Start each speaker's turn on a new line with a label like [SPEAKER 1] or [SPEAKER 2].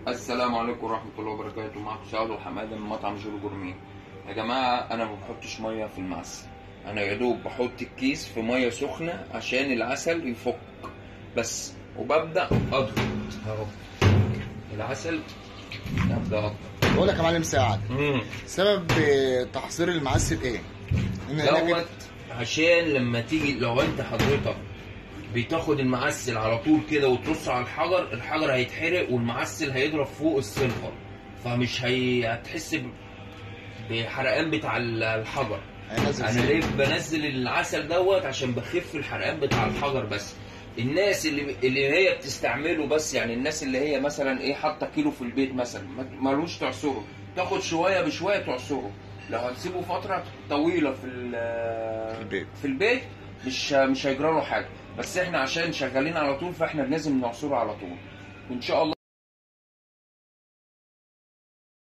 [SPEAKER 1] السلام عليكم ورحمة الله وبركاته معكم سعد وحمادة من مطعم جولو جورميه يا جماعة أنا ما بحطش مية في المعسل أنا يا دوب بحط الكيس في مية سخنة عشان العسل يفك بس وببدأ أضغط أهو العسل أبدأ أضغط
[SPEAKER 2] بقول لك يا معلم سعد
[SPEAKER 1] مم.
[SPEAKER 2] سبب آه، تحصير المعسل ايه؟ إن إنك-
[SPEAKER 1] دوت عشان لما تيجي لو انت حضرتك بتاخد المعسل على طول كده وترص على الحجر الحجر هيتحرق والمعسل هيضرب فوق السيلفر فمش هي... هتحس ب- بحرقان بتاع ال- الحجر
[SPEAKER 2] هينزل
[SPEAKER 1] انا
[SPEAKER 2] زيت.
[SPEAKER 1] ليه بنزل العسل دوت عشان بخف الحرقان بتاع الحجر بس الناس اللي اللي هي بتستعمله بس يعني الناس اللي هي مثلا ايه حاطه كيلو في البيت مثلا ما- مالوش تعصره تاخد شويه بشويه تعصره لو هتسيبه فتره طويله في ال-
[SPEAKER 2] في البيت.
[SPEAKER 1] في البيت مش مش هيجرى له حاجه بس احنا عشان شغالين على طول فاحنا لازم نعصره على طول وان شاء الله